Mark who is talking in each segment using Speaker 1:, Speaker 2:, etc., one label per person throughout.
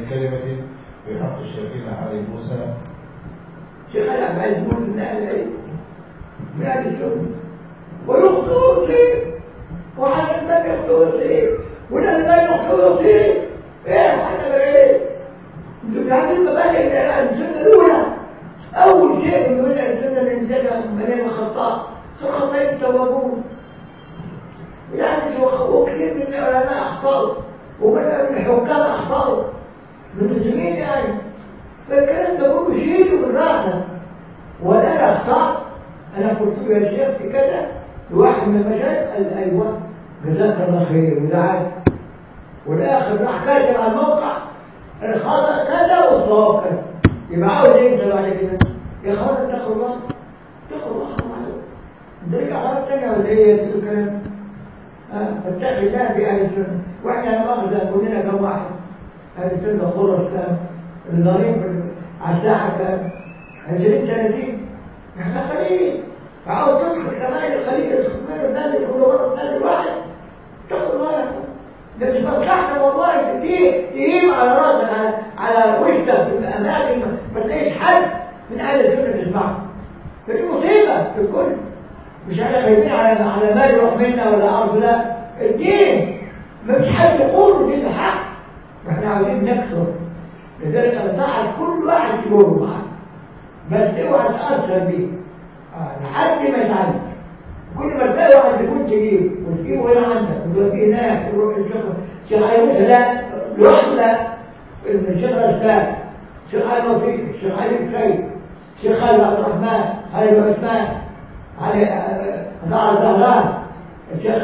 Speaker 1: من كلمة في حق شيخنا علي موسى
Speaker 2: شيخ العبد العزيز موسى من اهل العلم من اهل السنه ويخطئ فيه وعلى الباب يخطئ فيه والالبان يخطئ فيه ايه وحنا ايه انتوا عارفين مبادئ السنه الاولى اول شيء من مبادئ السنه الانسان مليان خطاء الخطاء التوابون يعني وكثير من العلماء اخطاوا ومن الحكام اخطاوا من المسلمين يعني فالكلام ده كله شيله من راسه ولا انا اخطات انا قلت له يا شيخ في كذا لواحد من المشايخ قال ايوه جزاك الله خير ودعاء والاخر راح كاتب على الموقع الخطا كذا والصواب كذا يبقى عاوز ايه انت بعد كده يا اخوان اتقوا الله اتقوا الله نرجع مرة تانية ولا ايه يا الكلام فاتقي الله في اهل السنة واحنا مؤاخذة كلنا كم واحد اهل السنة خلص كام الضريب على الساعة كام 20 30 احنا خليل فعاوز تدخل كمان الخليل يدخل الناس كل مرة الناس واحد اتقوا الله يا اخوان ده مش مصلحتك والله كتير تقيم على راسك على على وشك في الاماكن ما تلاقيش حد من اهل السنة تسمعه فدي مصيبة في الكل مش احنا خايفين على على مال يروح منا ولا ارض لا الدين ما فيش حد يقول دين الحق واحنا عاوزين نكسر لذلك انصحك كل واحد يقول معاك بس اوعى تاثر بيه آه. لحد ما يتعلم كل ما تلاقي واحد يكون تجيب وتجيبه هنا عندك وتوديه هناك وتروح الشيخ شيخ علي لا لوحده لا الشيخ الاسباب شيخ علي وفيق الشيخ علي الكيد شيخ خالد عبد الرحمن خالد عثمان علي زهر زهران الشيخ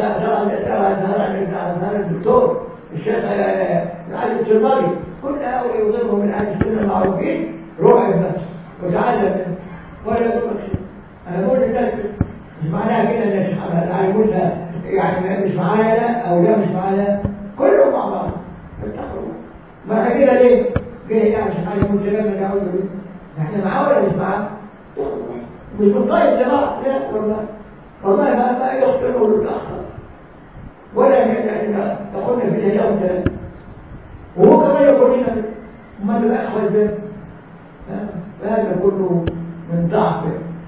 Speaker 2: زهران الدكتور الشيخ علي الترمذي كل هؤلاء يضرهم من اهل السنه المعروفين روح النفس وتعلم منه ولا يضرك شيء انا بقول للناس مش معناها كده ان العلمون يعني مش معانا لا او لا مش معانا كلهم مع بعض اتقوا ما احنا كده ليه؟ كده يعني مش علمون كلام نعوذ بالله احنا معاه ولا مش معاه؟ مش بنطيب لبعض لا والله والله ما ما يخطر ولا يتأخر ولا يقولنا في اليوم ثلاثة وهو كمان يقول لنا ما اللي أخوة ازاي هذا كله من ضعف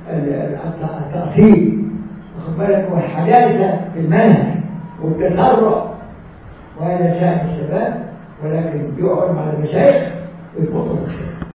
Speaker 2: التأثير واخد بالك والحداثة في المنهج والتسرع وهذا شأن الشباب ولكن يقعد مع المشايخ ويطلق الخير